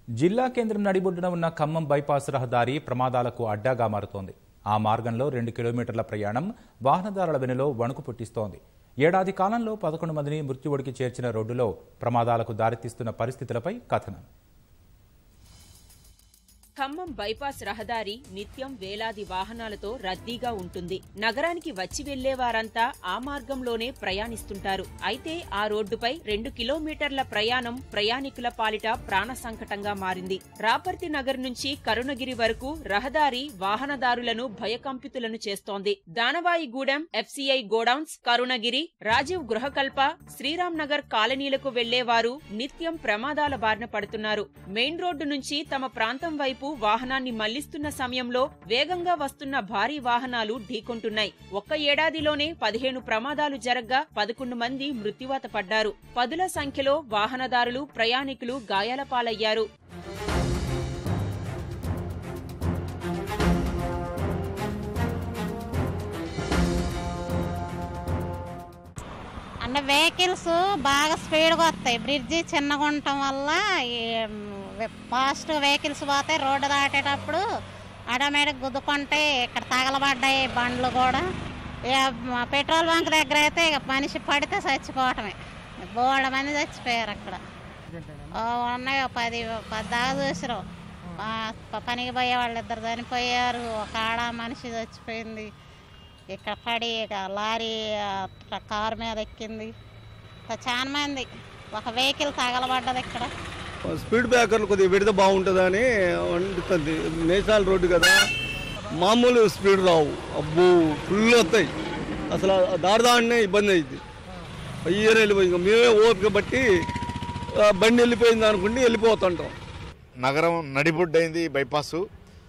జిల్లా కేంద్రం నడిబొడ్డున ఉన్న ఖమ్మం బైపాస్ రహదారి ప్రమాదాలకు అడ్డాగా మారుతోంది ఆ మార్గంలో రెండు కిలోమీటర్ల ప్రయాణం వాహనదారుల వెనులో వణుకు పుట్టిస్తోంది ఏడాది కాలంలో పదకొండు మందిని మృత్యువుడికి చేర్చిన రోడ్డులో ప్రమాదాలకు దారితీస్తున్న పరిస్థితులపై కథనం ఖమ్మం బైపాస్ రహదారి నిత్యం వేలాది వాహనాలతో రద్దీగా ఉంటుంది నగరానికి వచ్చి వెళ్లే వారంతా ఆ మార్గంలోనే ప్రయాణిస్తుంటారు అయితే ఆ రోడ్డుపై రెండు కిలోమీటర్ల ప్రయాణం ప్రయాణికుల పాలిట ప్రాణ సంకటంగా మారింది రాపర్తి నగర్ నుంచి కరుణగిరి వరకు రహదారి వాహనదారులను భయకంపితులను చేస్తోంది దానవాయిగూడెం ఎఫ్సీఐ గోడౌన్స్ కరుణగిరి రాజీవ్ గృహకల్ప శ్రీరామ్ నగర్ కాలనీలకు వెళ్లేవారు నిత్యం ప్రమాదాల బారిన పడుతున్నారు మెయిన్ రోడ్డు నుంచి తమ ప్రాంతం వైపు వాహనాన్ని మళ్లిస్తున్న సమయంలో వేగంగా వస్తున్న భారీ వాహనాలు ఢీకొంటున్నాయి ఒక్క ఏడాదిలోనే పదిహేను ప్రమాదాలు జరగ్గా పదకొండు మంది మృత్యువాత పడ్డారు పదుల సంఖ్యలో వాహనదారులు ప్రయాణికులు గాయాల పాలయ్యారు అంటే వెహికల్స్ బాగా స్పీడ్గా వస్తాయి బ్రిడ్జి చిన్నగా ఉండటం వల్ల ఈ ఫాస్ట్ వెహికల్స్ పోతాయి రోడ్డు దాటేటప్పుడు ఆటోమేటిక్ గుద్దుకుంటే ఇక్కడ తగలబడ్డాయి బండ్లు కూడా ఇక మా పెట్రోల్ బంక్ దగ్గర అయితే ఇక మనిషి పడితే చచ్చిపోవటమే బోళ్ళ మంది చచ్చిపోయారు అక్కడ ఓ ఉన్నాయి ఓ పది పది దాకా చూసారు పనికి పోయే వాళ్ళు ఇద్దరు చనిపోయారు ఒక ఆడ మనిషి చచ్చిపోయింది ఇక్కడ పడి ఇక లారీ ఆ, ట్ర- కారు మీద ఎక్కింది ఇక చాలా మంది ఒక వెహికల్ తగలబడ్డది ఇక్కడ స్పీడ్ బ్రేకర్లు కొద్దిగా పెడితే బాగుంటుందని వండుతుంది మేసాల రోడ్డు కదా మామూలు స్పీడ్ రావు అబ్బో ఫుల్ వస్తాయి అసలు ఆ దారి దాడినే ఇబ్బంది అయింది అయ్యే వెళ్ళిపోయి ఇంకా మేమే ఓపిక బట్టి ఆ, బండి వెళ్ళిపోయింది అనుకుంటే వెళ్ళిపోతుంటాం నగరం నడిబొడ్డైంది ఈ బైపాసు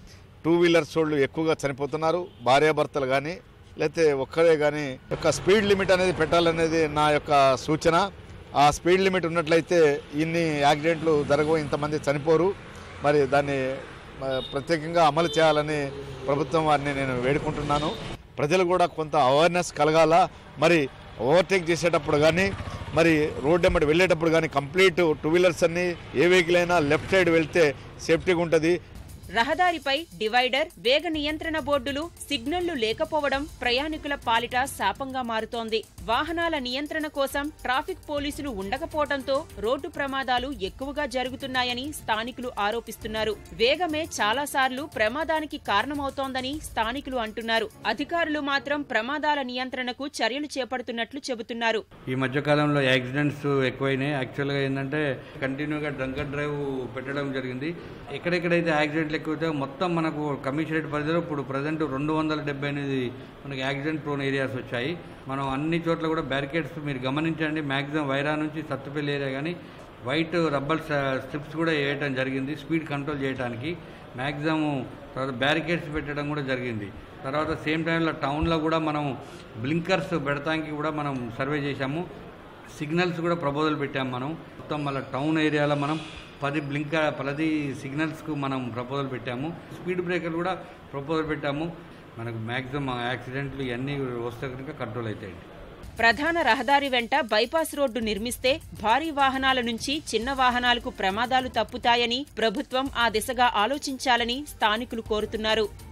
టూ వీలర్స్ వాళ్ళు ఎక్కువగా చనిపోతున్నారు భార్యాభర్తలు కానీ లేకపోతే ఒక్కరే కానీ యొక్క స్పీడ్ లిమిట్ అనేది పెట్టాలనేది నా యొక్క సూచన ఆ స్పీడ్ లిమిట్ ఉన్నట్లయితే ఇన్ని యాక్సిడెంట్లు జరగవు ఇంతమంది చనిపోరు మరి దాన్ని ఆ, ప్రత్యేకంగా అమలు చేయాలని ప్రభుత్వం వారిని నేను వేడుకుంటున్నాను ప్రజలు కూడా కొంత అవేర్నెస్ కలగాల మరి ఓవర్టేక్ చేసేటప్పుడు కానీ మరి రోడ్ ఎమ్మటి వెళ్ళేటప్పుడు కానీ కంప్లీట్ టూ వీలర్స్ అన్ని ఏ వెహికల్ అయినా లెఫ్ట్ సైడ్ వెళ్తే సేఫ్టీగా ఉంటుంది రహదారిపై డివైడర్ వేగ నియంత్రణ బోర్డులు సిగ్నళ్లు లేకపోవడం ప్రయాణికుల పాలిట శాపంగా మారుతోంది వాహనాల నియంత్రణ కోసం ట్రాఫిక్ పోలీసులు ఉండకపోవడంతో రోడ్డు ప్రమాదాలు ఎక్కువగా జరుగుతున్నాయని స్థానికులు ఆరోపిస్తున్నారు వేగమే చాలాసార్లు ప్రమాదానికి కారణమవుతోందని స్థానికులు అంటున్నారు అధికారులు మాత్రం ప్రమాదాల నియంత్రణకు చర్యలు చేపడుతున్నట్లు చెబుతున్నారు ఈ మధ్యకాలంలో యాక్సిడెంట్స్ ఎక్కువైనాయి యాక్చువల్గా ఏంటంటే కంటిన్యూగా డ్రంక్ అండ్ డ్రైవ్ పెట్టడం జరిగింది ఎక్కడెక్కడైతే యాక్సిడెంట్లు ఎక్కువైతే మొత్తం మనకు కమిషనరేట్ పరిధిలో ఇప్పుడు ప్రజెంట్ రెండు వందల డెబ్బై ఎనిమిది మనకి యాక్సిడెంట్ ప్రోన్ ఏరియాస్ వచ్చాయి మనం అన్ని చోట్ల కూడా బ్యారికేడ్స్ మీరు గమనించండి మ్యాక్సిమం వైరా నుంచి సత్తుపల్లి ఏరియా కానీ వైట్ రబ్బర్ స్ట్రిప్స్ కూడా వేయటం జరిగింది స్పీడ్ కంట్రోల్ చేయడానికి మ్యాక్సిమం తర్వాత బ్యారికేడ్స్ పెట్టడం కూడా జరిగింది తర్వాత సేమ్ టైంలో టౌన్లో కూడా మనం బ్లింకర్స్ పెడతానికి కూడా మనం సర్వే చేశాము సిగ్నల్స్ కూడా ప్రపోజల్ పెట్టాము మనం మొత్తం మళ్ళీ టౌన్ ఏరియాలో మనం పది బ్లింకర్ పది సిగ్నల్స్కు మనం ప్రపోజల్ పెట్టాము స్పీడ్ బ్రేకర్ కూడా ప్రపోజల్ పెట్టాము మనకు మ్యాక్సిమం యాక్సిడెంట్లు ఇవన్నీ వస్తే కనుక కంట్రోల్ అవుతాయండి ప్రధాన రహదారి వెంట బైపాస్ రోడ్డు నిర్మిస్తే భారీ వాహనాల నుంచి చిన్న వాహనాలకు ప్రమాదాలు తప్పుతాయని ప్రభుత్వం ఆ దిశగా ఆలోచించాలని స్థానికులు కోరుతున్నారు